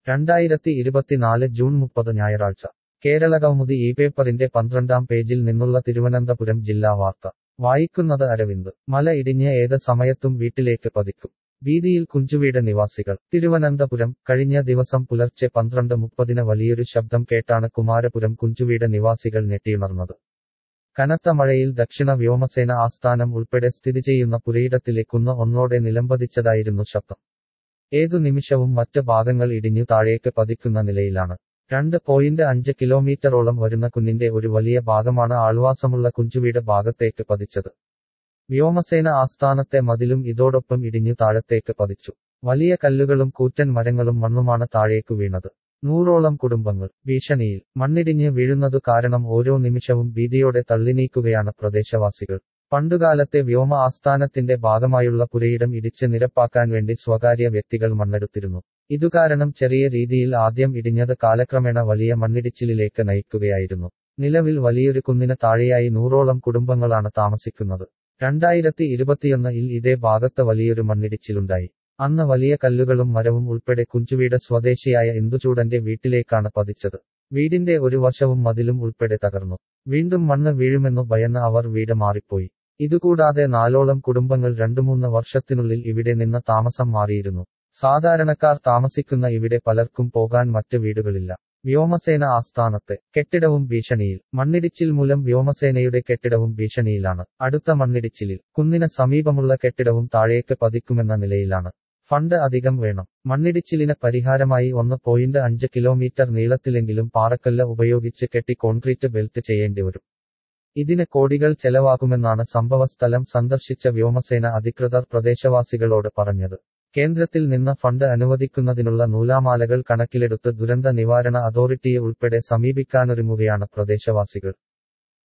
രണ്ടായിരത്തി ഇരുപത്തിനാല് ജൂൺ മുപ്പത് ഞായറാഴ്ച കേരളകൗമുദി ഈ പേപ്പറിന്റെ പന്ത്രണ്ടാം പേജിൽ നിന്നുള്ള തിരുവനന്തപുരം ജില്ലാ വാർത്ത വായിക്കുന്നത് അരവിന്ദ് മല ഇടിഞ്ഞ് ഏത് സമയത്തും വീട്ടിലേക്ക് പതിക്കും ഭീതിയിൽ കുഞ്ചുവീട് നിവാസികൾ തിരുവനന്തപുരം കഴിഞ്ഞ ദിവസം പുലർച്ചെ പന്ത്രണ്ട് മുപ്പതിന് വലിയൊരു ശബ്ദം കേട്ടാണ് കുമാരപുരം കുഞ്ചുവീട് നിവാസികൾ ഞെട്ടിയുണർന്നത് കനത്ത മഴയിൽ ദക്ഷിണ വ്യോമസേന ആസ്ഥാനം ഉൾപ്പെടെ സ്ഥിതി ചെയ്യുന്ന പുരയിടത്തിലെ കുന്ന് ഒന്നോടെ നിലംപതിച്ചതായിരുന്നു ശബ്ദം ഏതു നിമിഷവും മറ്റ് ഭാഗങ്ങൾ ഇടിഞ്ഞു താഴേക്ക് പതിക്കുന്ന നിലയിലാണ് രണ്ട് പോയിന്റ് അഞ്ച് കിലോമീറ്ററോളം വരുന്ന കുന്നിന്റെ ഒരു വലിയ ഭാഗമാണ് ആൾവാസമുള്ള കുഞ്ചുവീട് ഭാഗത്തേക്ക് പതിച്ചത് വ്യോമസേന ആസ്ഥാനത്തെ മതിലും ഇതോടൊപ്പം ഇടിഞ്ഞു താഴത്തേക്ക് പതിച്ചു വലിയ കല്ലുകളും കൂറ്റൻ മരങ്ങളും മണ്ണുമാണ് താഴേക്കു വീണത് നൂറോളം കുടുംബങ്ങൾ ഭീഷണിയിൽ മണ്ണിടിഞ്ഞ് വീഴുന്നതു കാരണം ഓരോ നിമിഷവും ഭീതിയോടെ തള്ളിനീക്കുകയാണ് പ്രദേശവാസികൾ പണ്ടുകാലത്തെ വ്യോമ ആസ്ഥാനത്തിന്റെ ഭാഗമായുള്ള പുരയിടം ഇടിച്ച് നിരപ്പാക്കാൻ വേണ്ടി സ്വകാര്യ വ്യക്തികൾ മണ്ണെടുത്തിരുന്നു ഇതുകാരണം ചെറിയ രീതിയിൽ ആദ്യം ഇടിഞ്ഞത് കാലക്രമേണ വലിയ മണ്ണിടിച്ചിലിലേക്ക് നയിക്കുകയായിരുന്നു നിലവിൽ വലിയൊരു കുന്നിന് താഴെയായി നൂറോളം കുടുംബങ്ങളാണ് താമസിക്കുന്നത് രണ്ടായിരത്തി ഇരുപത്തിയൊന്നിൽ ഇതേ ഭാഗത്ത് വലിയൊരു മണ്ണിടിച്ചിലുണ്ടായി അന്ന് വലിയ കല്ലുകളും മരവും ഉൾപ്പെടെ കുഞ്ചുവീട് സ്വദേശിയായ ഇന്ദുചൂടന്റെ വീട്ടിലേക്കാണ് പതിച്ചത് വീടിന്റെ ഒരു വശവും മതിലും ഉൾപ്പെടെ തകർന്നു വീണ്ടും മണ്ണ് വീഴുമെന്നു ഭയന്ന് അവർ വീട് മാറിപ്പോയി ഇതുകൂടാതെ നാലോളം കുടുംബങ്ങൾ രണ്ടുമൂന്ന് വർഷത്തിനുള്ളിൽ ഇവിടെ നിന്ന് താമസം മാറിയിരുന്നു സാധാരണക്കാർ താമസിക്കുന്ന ഇവിടെ പലർക്കും പോകാൻ മറ്റ് വീടുകളില്ല വ്യോമസേന ആസ്ഥാനത്തെ കെട്ടിടവും ഭീഷണിയിൽ മണ്ണിടിച്ചിൽ മൂലം വ്യോമസേനയുടെ കെട്ടിടവും ഭീഷണിയിലാണ് അടുത്ത മണ്ണിടിച്ചിലിൽ കുന്നിന് സമീപമുള്ള കെട്ടിടവും താഴേക്ക് പതിക്കുമെന്ന നിലയിലാണ് ഫണ്ട് അധികം വേണം മണ്ണിടിച്ചിലിന് പരിഹാരമായി ഒന്ന് പോയിന്റ് അഞ്ച് കിലോമീറ്റർ നീളത്തിലെങ്കിലും പാറക്കല്ല് ഉപയോഗിച്ച് കെട്ടി കോൺക്രീറ്റ് ബെൽറ്റ് ചെയ്യേണ്ടി വരും ഇതിന് കോടികൾ ചെലവാകുമെന്നാണ് സംഭവസ്ഥലം സന്ദർശിച്ച വ്യോമസേന അധികൃതർ പ്രദേശവാസികളോട് പറഞ്ഞത് കേന്ദ്രത്തിൽ നിന്ന് ഫണ്ട് അനുവദിക്കുന്നതിനുള്ള നൂലാമാലകൾ കണക്കിലെടുത്ത് ദുരന്ത നിവാരണ അതോറിറ്റിയെ ഉൾപ്പെടെ സമീപിക്കാനൊരുങ്ങുകയാണ് പ്രദേശവാസികൾ